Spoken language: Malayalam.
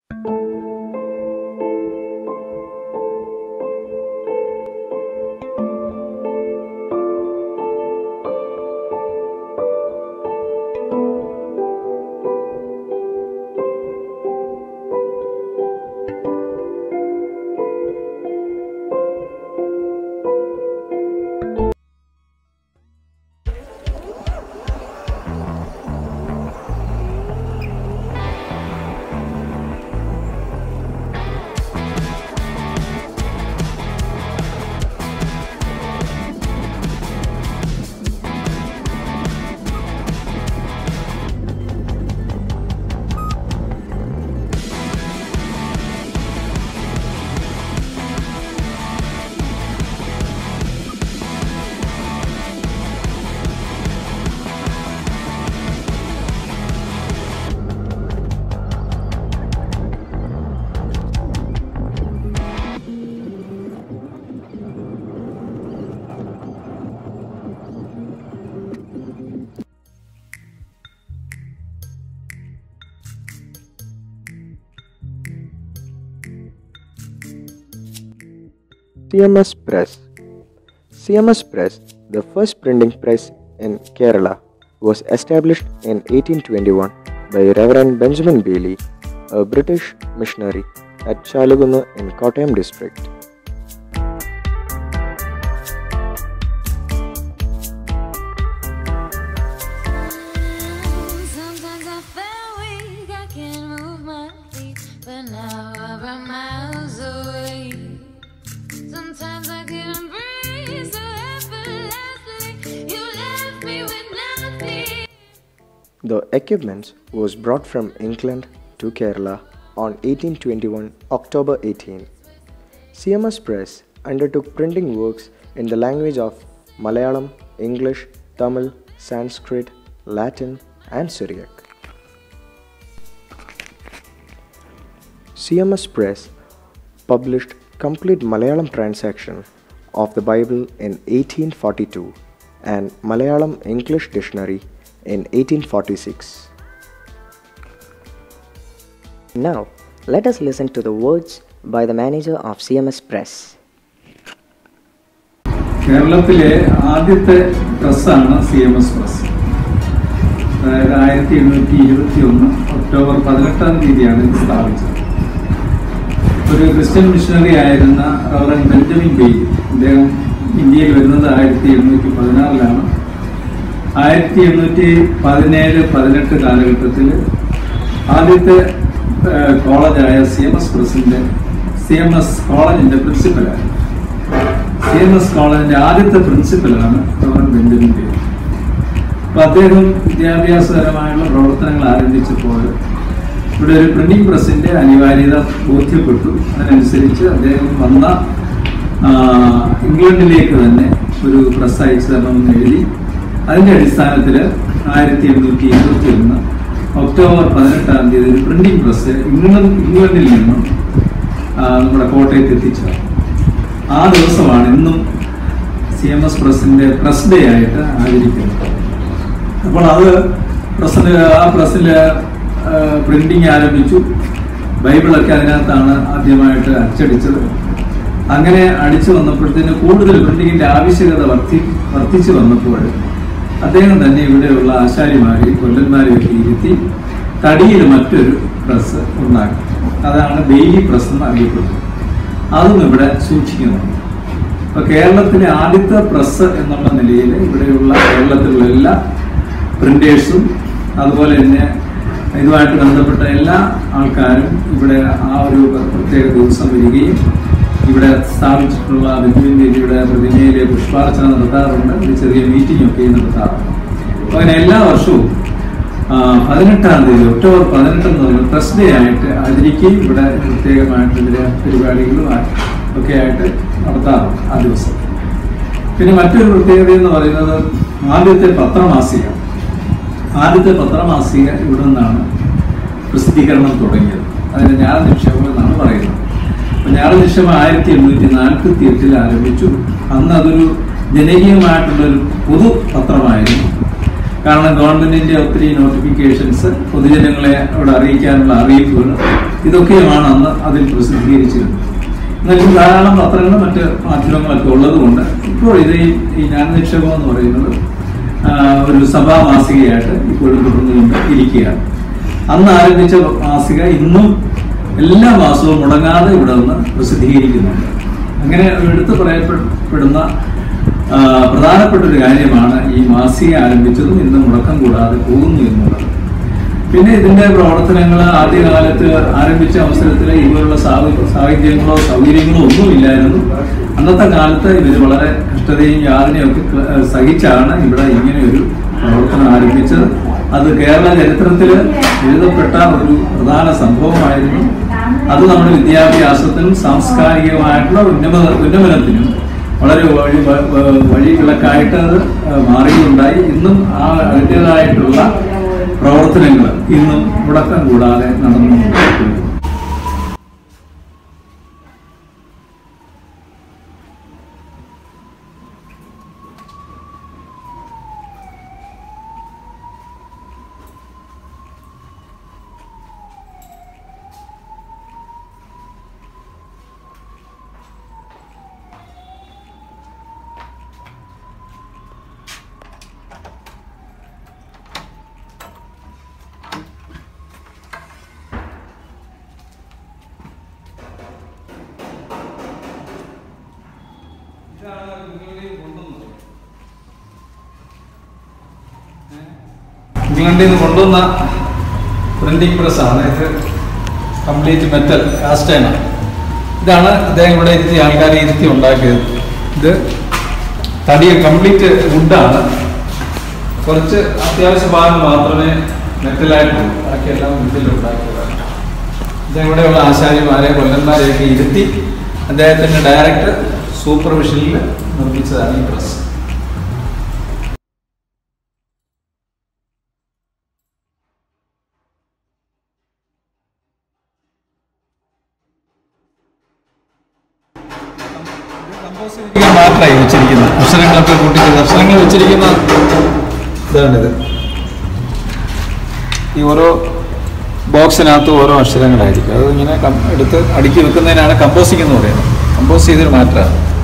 CMS Press CMS Press, the first printing press in Kerala, was established in 1821 by Reverend Benjamin Bailey, a British missionary at Chalugunu in Kottayam district. Sometimes I feel weak, I can't move my feet, but now I run miles away. Sometimes I couldn't breathe so effortlessly. You left me with nothing. The equipment was brought from England to Kerala on 1821 October 18. CMS Press undertook printing works in the language of Malayalam, English, Tamil, Sanskrit, Latin, and Syriac. CMS Press published complete Malayalam translation of the Bible in 1842 and Malayalam English dictionary in 1846. Now, let us listen to the words by the manager of CMS Press. കേരളത്തിലെ ആദ്യത്തെ പ്രസ്സാണ് സി എം എസ് പ്രസ് അതായത് ആയിരത്തി എണ്ണൂറ്റി ഇരുപത്തി ഒന്ന് ഒക്ടോബർ പതിനെട്ടാം തീയതിയാണ് ഇത് സ്ഥാപിച്ചത് ഒരു ക്രിസ്ത്യൻ മിഷണറി ആയിരുന്ന റവറൻ ബെഞ്ചമിൻ ബെയ്ലി അദ്ദേഹം ഇന്ത്യയിൽ വരുന്നത് ആയിരത്തി എണ്ണൂറ്റി പതിനാറിലാണ് ആയിരത്തി എണ്ണൂറ്റി പതിനേഴ് പതിനെട്ട് കാലഘട്ടത്തിൽ ആദ്യത്തെ ഏഹ്, കോളേജായ സി എം എസ് പ്രസിന്റെ സി എം എസ് കോളേജിന്റെ പ്രിൻസിപ്പലായിരുന്നു സി എം എസ് കോളേജിന്റെ ആദ്യത്തെ പ്രിൻസിപ്പലാണ് റവറൻ ബെഞ്ചമിൻ ബേബി അപ്പൊ അദ്ദേഹം വിദ്യാഭ്യാസപരമായുള്ള പ്രവർത്തനങ്ങൾ ആരംഭിച്ചപ്പോൾ ഇവിടെ ഒരു പ്രിന്റിംഗ് പ്രസിന്റെ അനിവാര്യത ബോധ്യപ്പെട്ടു അതിനനുസരിച്ച് അദ്ദേഹം വന്ന ആ, ഇംഗ്ലണ്ടിലേക്ക് തന്നെ ഒരു പ്രസ് അയച്ചു തരണമെന്ന് എഴുതി അതിന്റെ അടിസ്ഥാനത്തിൽ ആയിരത്തി എണ്ണൂറ്റി ഇരുപത്തി ഒന്ന് ഒക്ടോബർ പതിനെട്ടാം തീയതി ഒരു പ്രിന്റിംഗ് പ്രസ് ഇംഗ്ലണ്ട് ഇംഗ്ലണ്ടിൽ നിന്നും ആ, നമ്മുടെ കോട്ടയത്ത് എത്തിച്ചത് ആ ദിവസമാണ് ഇന്നും സി എം എസ് പ്രസിന്റെ പ്രസ് ഡേ ആയിട്ട് ആചരിക്കുന്നത് അപ്പോൾ അത് പ്രസിന് ആ പ്രസ്സിൽ പ്രിന്റിങ് ആരംഭിച്ചു ബൈബിളൊക്കെ അതിനകത്താണ് ആദ്യമായിട്ട് അച്ചടിച്ചത് അങ്ങനെ അടിച്ചു വന്നപ്പോഴത്തേന് കൂടുതൽ പ്രിന്റിങ്ങിന്റെ ആവശ്യകത വർദ്ധി വർദ്ധിച്ചു വന്നപ്പോൾ അദ്ദേഹം തന്നെ ഇവിടെയുള്ള ആശാരിമാരെയും കൊല്ലന്മാരെയും ഒക്കെ ഇരുത്തി തടിയിൽ മറ്റൊരു പ്രസ് ഉണ്ടാക്കി അതാണ് ബെയിലി പ്രസ് എന്ന് അറിയപ്പെടുന്നത് അതും ഇവിടെ സൂക്ഷിക്കുന്നുണ്ട് അപ്പൊ കേരളത്തിലെ ആദ്യത്തെ പ്രസ് എന്നുള്ള നിലയിൽ ഇവിടെയുള്ള കേരളത്തിലുള്ള എല്ലാ പ്രിന്റേഴ്സും അതുപോലെ തന്നെ ഇതുമായിട്ട് ബന്ധപ്പെട്ട എല്ലാ ആൾക്കാരും ഇവിടെ ആ ഒരു പ്രത്യേക ദിവസം വരികയും ഇവിടെ സ്ഥാപിച്ചിട്ടുള്ള ബിജുവിൻ ദേവിയുടെ പ്രതിമയിലെ പുഷ്പാർച്ചന നടത്താറുണ്ട് ഒരു ചെറിയ മീറ്റിംഗ് ഒക്കെ നടത്താറുണ്ട് അപ്പൊ അങ്ങനെ എല്ലാ വർഷവും ആ, പതിനെട്ടാം തീയതി ഒക്ടോബർ പതിനെട്ട് എന്ന് പറയുന്നത് പ്രസ് ഡേ ആയിട്ട് ആചരിക്കുകയും ഇവിടെ പ്രത്യേകമായിട്ട് ഇതിലെ പരിപാടികളും ആ- ഒക്കെ ആയിട്ട് നടത്താറുണ്ട് ആ ദിവസം പിന്നെ മറ്റൊരു പ്രത്യേകത എന്ന് പറയുന്നത് ആദ്യത്തെ പത്രമാസിക ആദ്യത്തെ പത്രമാസിക ഇവിടെ നിന്നാണ് പ്രസിദ്ധീകരണം തുടങ്ങിയത് അതിന് ഞാറ നിക്ഷേപം എന്നാണ് പറയുന്നത് അപ്പൊ ഞാറ നിക്ഷേപം ആയിരത്തി എണ്ണൂറ്റി നാൽപ്പത്തി എട്ടിൽ ആരംഭിച്ചു അന്ന് അതൊരു ജനകീയമായിട്ടുള്ള ഒരു പൊതു പത്രമായിരുന്നു കാരണം ഗവൺമെന്റിന്റെ ഒത്തിരി നോട്ടിഫിക്കേഷൻസ് പൊതുജനങ്ങളെ അവിടെ അറിയിക്കാനുള്ള അറിയിപ്പുകൾ ഇതൊക്കെയുമാണ് അന്ന് അതിൽ പ്രസിദ്ധീകരിച്ചിരുന്നത് എന്നാൽ ഇന്ന് ധാരാളം പത്രങ്ങളും മറ്റ് മാധ്യമങ്ങളൊക്കെ ഉള്ളതുകൊണ്ട് ഇപ്പോൾ ഇത് ഈ ഈ ജ്ഞാന നിക്ഷേപം എന്ന് പറയുന്നത് ആ, ഒരു സഭാ മാസികയായിട്ട് ഇപ്പോഴും തുടർന്നുകൊണ്ട് ഇരിക്കുകയാണ് അന്ന് ആരംഭിച്ച മാസിക ഇന്നും എല്ലാ മാസവും മുടങ്ങാതെ ഇവിടെ നിന്ന് പ്രസിദ്ധീകരിക്കുന്നുണ്ട് അങ്ങനെ എടുത്തു പറയപ്പെടുന്ന ആ, പ്രധാനപ്പെട്ട ഒരു കാര്യമാണ് ഈ മാസിക ആരംഭിച്ചതും ഇന്ന് മുടക്കം കൂടാതെ പോകുന്നു എന്നുള്ളത് പിന്നെ ഇതിന്റെ പ്രവർത്തനങ്ങൾ ആദ്യകാലത്ത് ആരംഭിച്ച അവസരത്തിൽ ഇതുപോലുള്ള സാഹ- സാഹിത്യങ്ങളോ സൗകര്യങ്ങളോ ഒന്നുമില്ലായിരുന്നു അന്നത്തെ കാലത്ത് ഇവർ വളരെ കഷ്ടതയും യാതനയും ഒക്കെ ക- സഹിച്ചാണ് ഇവിടെ ഇങ്ങനെ ഒരു പ്രവർത്തനം ആരംഭിച്ചത് അത് കേരള ചരിത്രത്തിൽ എഴുതപ്പെട്ട ഒരു പ്രധാന സംഭവമായിരുന്നു അത് നമ്മുടെ വിദ്യാഭ്യാസത്തിനും സാംസ്കാരികമായിട്ടുള്ള ഉന്നമ ഉന്നമനത്തിനും വളരെ വഴി വ- വ- വഴിവിളക്കായിട്ട് അത് മാറിയുണ്ടായി ഇന്നും ആ അതിൻ്റെതായിട്ടുള്ള പ്രവർത്തനങ്ങൾ ഇന്നും മുടക്കം കൂടാതെ നടന്നുകൊണ്ടിരിക്കുന്നു ഇംഗ്ലണ്ടിൽ നിന്ന് കൊണ്ടുവന്ന പ്രിന്റിംഗ് പ്രസ് ആണ് ഇത് കംപ്ലീറ്റ് മെറ്റൽ കാസ്റ്റേന ഇതാണ് അദ്ദേഹം ഇവിടെ ഇരുത്തി ആൾക്കാരെ ഇരുത്തി ഉണ്ടാക്കിയത് ഇത് തടി കംപ്ലീറ്റ് വുഡാണ് കുറച്ച് അത്യാവശ്യ ഭാഗം മാത്രമേ മെറ്റലായിട്ടുള്ളൂ ബാക്കിയെല്ലാം വുഡിൽ ഉണ്ടാക്കിയതാണ് ഇദ്ദേഹം ഇവിടെയുള്ള ആശാരിമാരെ കൊല്ലന്മാരെയൊക്കെ ഇരുത്തി അദ്ദേഹത്തിന്റെ ഡയറക്റ്റ് സൂപ്പർവിഷനിൽ നിർമ്മിച്ചതാണ് ഈ പ്രസ് മാത്രമായി വെച്ചിരിക്കുന്നത് അക്ഷരങ്ങളൊക്കെ കൂട്ടിച്ചത് അക്ഷരങ്ങൾ വെച്ചിരിക്കുന്ന ഇതാണിത് ഈ ഓരോ ബോക്സിനകത്ത് ഓരോ അക്ഷരങ്ങളായിരിക്കും അത് ഇങ്ങനെ കം- എടുത്ത് അടുക്കി വെക്കുന്നതിനാണ് കമ്പോസിംഗ് എന്ന് പറയുന്നത് കമ്പോസ് ചെയ്തൊരു മാറ്റമാണ്